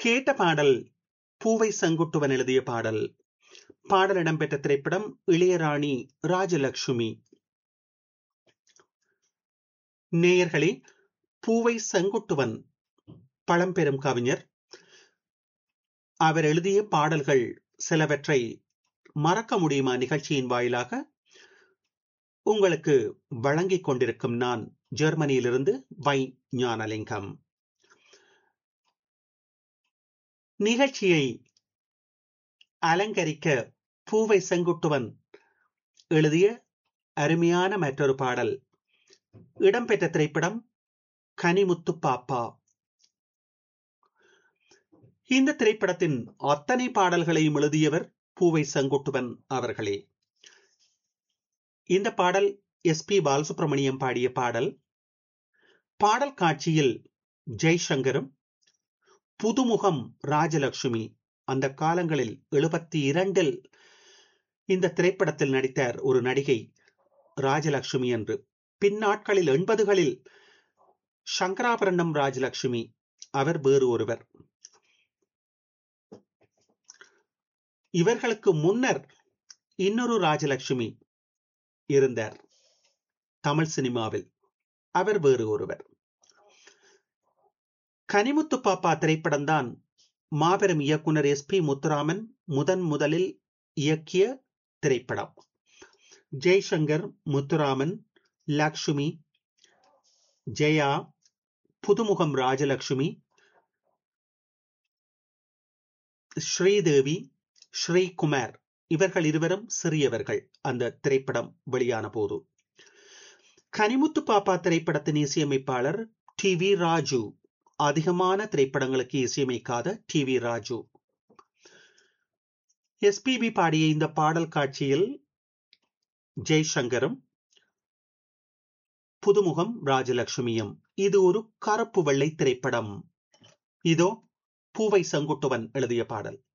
கேட்ட பாடல் பூவை செங்குட்டுவன் எழுதிய பாடல் பாடல் இடம்பெற்ற திரைப்படம் இளையராணி ராஜலட்சுமி நேயர்களே பூவை செங்குட்டுவன் பழம்பெரும் கவிஞர் அவர் எழுதிய பாடல்கள் சிலவற்றை மறக்க முடியுமா நிகழ்ச்சியின் வாயிலாக உங்களுக்கு வழங்கிக் கொண்டிருக்கும் நான் ஜெர்மனியிலிருந்து வை ஞானலிங்கம் நிகழ்ச்சியை அலங்கரிக்க பூவை செங்குட்டுவன் எழுதிய அருமையான மற்றொரு பாடல் இடம்பெற்ற திரைப்படம் கனிமுத்து பாப்பா இந்த திரைப்படத்தின் அத்தனை பாடல்களையும் எழுதியவர் பூவை செங்குட்டுவன் அவர்களே இந்த பாடல் எஸ் பி பாலசுப்ரமணியம் பாடிய பாடல் பாடல் காட்சியில் ஜெய்சங்கரும் புதுமுகம் ராஜலட்சுமி அந்த காலங்களில் எழுபத்தி இரண்டில் இந்த திரைப்படத்தில் நடித்தார் ஒரு நடிகை ராஜலட்சுமி என்று பின்னாட்களில் எண்பதுகளில் சங்கராபரணம் ராஜலட்சுமி அவர் வேறு ஒருவர் இவர்களுக்கு முன்னர் இன்னொரு ராஜலட்சுமி இருந்தார் தமிழ் சினிமாவில் அவர் வேறு ஒருவர் கனிமுத்து பாப்பா திரைப்படம் தான் மாபெரும் இயக்குனர் எஸ் பி முத்துராமன் முதன் முதலில் இயக்கிய திரைப்படம் ஜெய்சங்கர் முத்துராமன் லக்ஷ்மி ஜெயா புதுமுகம் ராஜலட்சுமி ஸ்ரீதேவி ஸ்ரீகுமார் இவர்கள் இருவரும் சிறியவர்கள் அந்த திரைப்படம் வெளியான போது கனிமுத்து பாப்பா திரைப்படத்தின் இசையமைப்பாளர் டி வி ராஜு அதிகமான திரைப்படங்களுக்கு இசையமைக்காத டி வி ராஜு எஸ்பிபி பாடிய இந்த பாடல் காட்சியில் ஜெய்சங்கரும் புதுமுகம் ராஜலட்சுமியும் இது ஒரு கருப்பு வெள்ளை திரைப்படம் இதோ பூவை செங்குட்டுவன் எழுதிய பாடல்